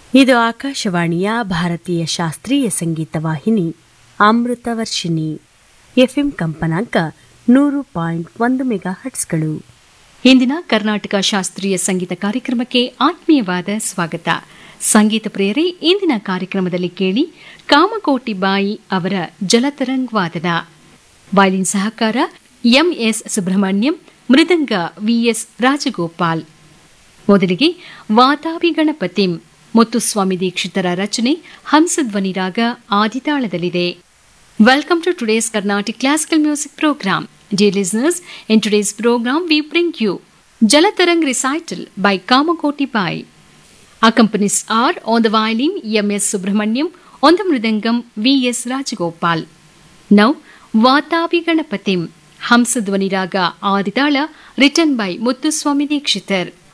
ಇದು ಆಕಾಶವಾಣಿಯ ಭಾರತೀಯ ಶಾಸ್ತ್ರೀಯ ಸಂಗೀತ ವಾಹಿನಿ ಅಮೃತ ವರ್ಷಿಣಿ ಎಫ್ಎಂ ಕಂಪನಾಂಕ ನೂರು ಪಾಯಿಂಟ್ ಒಂದು ಮೆಗಾ ಹಟ್ಸ್ಗಳು ಇಂದಿನ ಕರ್ನಾಟಕ ಶಾಸ್ತ್ರೀಯ ಸಂಗೀತ ಕಾರ್ಯಕ್ರಮಕ್ಕೆ ಆತ್ಮೀಯವಾದ ಸ್ವಾಗತ ಸಂಗೀತ ಪ್ರಿಯರೇ ಇಂದಿನ ಕಾರ್ಯಕ್ರಮದಲ್ಲಿ ಕೇಳಿ ಕಾಮಕೋಟಿ ಬಾಯಿ ಅವರ ಜಲತರಂಗ್ ವಾದನ ವಯಲಿನ್ ಸಹಕಾರ ಎಂಎಸ್ ಸುಬ್ರಹ್ಮಣ್ಯಂ ಮೃದಂಗ ವಿಎಸ್ ರಾಜಗೋಪಾಲ್ ಮೊದಲಿಗೆ ವಾತಾಪಿ ಗಣಪತಿಂ ಮುತ್ತುಸ್ವಾಮಿ ದೀಕ್ಷಿತರ ರಚನೆ ಹಂಸಧ್ವನಿ ರಾಗ ಆದಿತಾಳದಲ್ಲಿದೆ Welcome to today's Carnatic classical music program. Dear listeners, in today's program we bring you Jalatarang recital by Kamakoti Bai. Accompanies are on the violin M.S. Subramaniam, on the mridangam V.S. Rajagopal. Now, Vatapi Ganapatim, Hamsadvani Raga Aditala, written by Muthuswami Dikshitar.